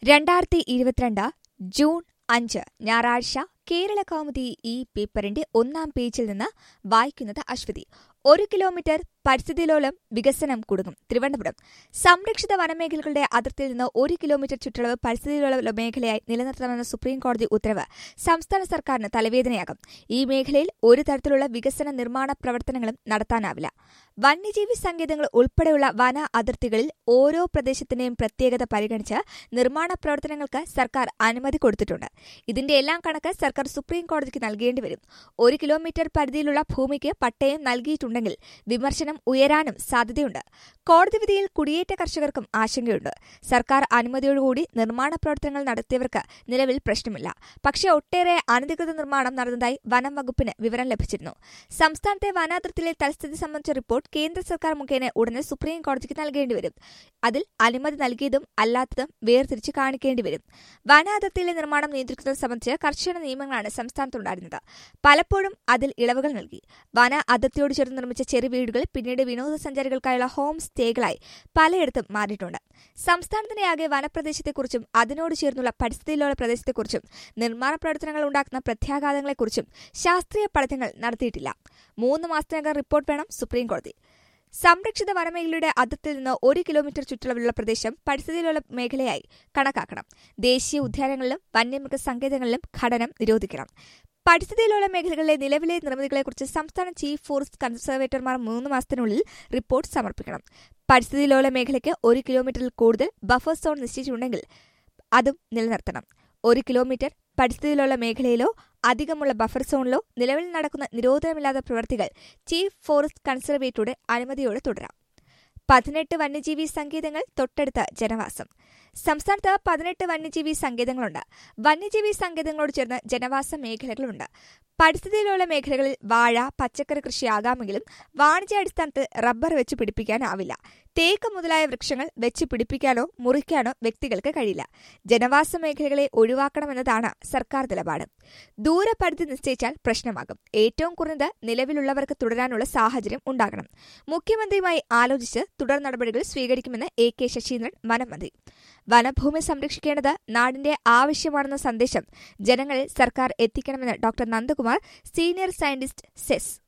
രണ്ടായിരത്തി ഇരുപത്തിരണ്ട് ജൂൺ അഞ്ച് ഞായറാഴ്ച കേരള കൗമുദി ഈ പേപ്പറിന്റെ ഒന്നാം പേജിൽ നിന്ന് വായിക്കുന്നത് അശ്വതി ഒരു കിലോമീറ്റർ പരിസ്ഥിതിലോലം വികസനം കുടുങ്ങും തിരുവനന്തപുരം സംരക്ഷിത വനമേഖലകളുടെ അതിർത്തിയിൽ നിന്ന് ഒരു കിലോമീറ്റർ ചുറ്റളവ് പരിസ്ഥിതിലോല മേഖലയായി നിലനിർത്തണമെന്ന സുപ്രീം കോടതി ഉത്തരവ് സംസ്ഥാന സർക്കാരിന് തലവേദനയാകും ഈ മേഖലയിൽ ഒരു തരത്തിലുള്ള വികസന നിർമ്മാണ പ്രവർത്തനങ്ങളും നടത്താനാവില്ല വന്യജീവി സങ്കേതങ്ങൾ ഉൾപ്പെടെയുള്ള വന അതിർത്തികളിൽ ഓരോ പ്രദേശത്തിന്റെയും പ്രത്യേകത പരിഗണിച്ച് നിർമ്മാണ പ്രവർത്തനങ്ങൾക്ക് സർക്കാർ അനുമതി കൊടുത്തിട്ടുണ്ട് ഇതിന്റെ എല്ലാം കണക്ക് സർക്കാർ സുപ്രീം കോടതിക്ക് നൽകേണ്ടി വരും ഒരു കിലോമീറ്റർ പരിധിയിലുള്ള ഭൂമിക്ക് പട്ടയം നൽകിയിട്ടുണ്ടെങ്കിൽ വിമർശനം ഉയരാനും സാധ്യതയുണ്ട് കോടതി വിധിയിൽ കുടിയേറ്റ കർഷകർക്കും ആശങ്കയുണ്ട് സർക്കാർ അനുമതിയോടുകൂടി നിർമ്മാണ പ്രവർത്തനങ്ങൾ നടത്തിയവർക്ക് നിലവിൽ പ്രശ്നമില്ല പക്ഷേ ഒട്ടേറെ അനധികൃത നിർമ്മാണം നടന്നതായി വനം വകുപ്പിന് വിവരം ലഭിച്ചിരുന്നു സംസ്ഥാനത്തെ വനാതിർത്തിയിലെ തൽസ്ഥിതി സംബന്ധിച്ച റിപ്പോർട്ട് കേന്ദ്ര സർക്കാർ മുഖേന ഉടനെ സുപ്രീം കോടതിക്ക് നൽകേണ്ടി വരും അതിൽ അനുമതി നൽകിയതും അല്ലാത്തതും വേർതിരിച്ച് കാണിക്കേണ്ടി വരും വനാതിർത്തിയിലെ നിർമ്മാണം നിയന്ത്രിക്കുന്നത് സംബന്ധിച്ച് കർശന നിയമങ്ങളാണ് സംസ്ഥാനത്തുണ്ടായിരുന്നത് പലപ്പോഴും അതിൽ ഇളവുകൾ നൽകി വന അതിർത്തിയോട് ചേർന്ന് നിർമ്മിച്ച ചെറു വീടുകൾ പിന്നീട് വിനോദസഞ്ചാരികൾക്കായുള്ള ഹോം സ്റ്റേകളായി പലയിടത്തും മാറിയിട്ടുണ്ട് സംസ്ഥാനത്തിന്റെ ആകെ വനപ്രദേശത്തെക്കുറിച്ചും അതിനോട് ചേർന്നുള്ള പരിസ്ഥിതിയിലുള്ള പ്രദേശത്തെക്കുറിച്ചും നിർമ്മാണ പ്രവർത്തനങ്ങൾ ഉണ്ടാക്കുന്ന പ്രത്യാഘാതങ്ങളെക്കുറിച്ചും ശാസ്ത്രീയ പഠനങ്ങൾ നടത്തിയിട്ടില്ല മൂന്ന് മാസത്തിനകം റിപ്പോർട്ട് വേണം സുപ്രീം കോടതി സംരക്ഷിത വനമേഖലയുടെ അതിർത്തിയിൽ നിന്ന് ഒരു കിലോമീറ്റർ ചുറ്റളവിലുള്ള പ്രദേശം പരിസ്ഥിതിയിലുള്ള മേഖലയായി കണക്കാക്കണം ദേശീയ ഉദ്യാനങ്ങളിലും വന്യമൃഗ സങ്കേതങ്ങളിലും ഖനനം നിരോധിക്കണം പരിസ്ഥിതിയിലുള്ള മേഖലകളിലെ നിലവിലെ നിർമ്മിതികളെക്കുറിച്ച് സംസ്ഥാന ചീഫ് ഫോറസ്റ്റ് കൺസർവേറ്റർമാർ മൂന്ന് മാസത്തിനുള്ളിൽ റിപ്പോർട്ട് സമർപ്പിക്കണം പരിസ്ഥിതിയിലുള്ള മേഖലയ്ക്ക് ഒരു കിലോമീറ്ററിൽ കൂടുതൽ ബഫർ സോൺ നിശ്ചയിച്ചിട്ടുണ്ടെങ്കിൽ അതും നിലനിർത്തണം ഒരു കിലോമീറ്റർ പരിസ്ഥിതിയിലുള്ള മേഖലയിലോ അധികമുള്ള ബഫർ സോണിലോ നിലവിൽ നടക്കുന്ന നിരോധനമില്ലാത്ത പ്രവൃത്തികൾ ചീഫ് ഫോറസ്റ്റ് കൺസർവേറ്ററുടെ അനുമതിയോടെ തുടരാം പതിനെട്ട് വന്യജീവി സങ്കേതങ്ങൾ തൊട്ടടുത്ത ജനവാസം സംസ്ഥാനത്ത് പതിനെട്ട് വന്യജീവി സങ്കേതങ്ങളുണ്ട് വന്യജീവി സങ്കേതങ്ങളോട് ചേർന്ന് ജനവാസ മേഖലകളുണ്ട് പരിസ്ഥിതിയിലുള്ള മേഖലകളിൽ വാഴ പച്ചക്കറി കൃഷിയാകാമെങ്കിലും വാണിജ്യാടിസ്ഥാനത്ത് റബ്ബർ വെച്ച് പിടിപ്പിക്കാനാവില്ല തേക്ക് മുതലായ വൃക്ഷങ്ങൾ വെച്ച് പിടിപ്പിക്കാനോ മുറിക്കാനോ വ്യക്തികൾക്ക് കഴിയില്ല ജനവാസ മേഖലകളെ ഒഴിവാക്കണമെന്നതാണ് സർക്കാർ നിലപാട് ദൂരപരിധി നിശ്ചയിച്ചാൽ പ്രശ്നമാകും ഏറ്റവും കുറഞ്ഞത് നിലവിലുള്ളവർക്ക് തുടരാനുള്ള സാഹചര്യം ഉണ്ടാകണം മുഖ്യമന്ത്രിയുമായി ആലോചിച്ച് തുടർ നടപടികൾ സ്വീകരിക്കുമെന്ന് എ കെ ശശീന്ദ്രൻ വനമന്ത്രി വനഭൂമി സംരക്ഷിക്കേണ്ടത് നാടിന്റെ ആവശ്യമാണെന്ന സന്ദേശം ജനങ്ങളിൽ സർക്കാർ എത്തിക്കണമെന്ന് doctor Nandakumar senior scientist cess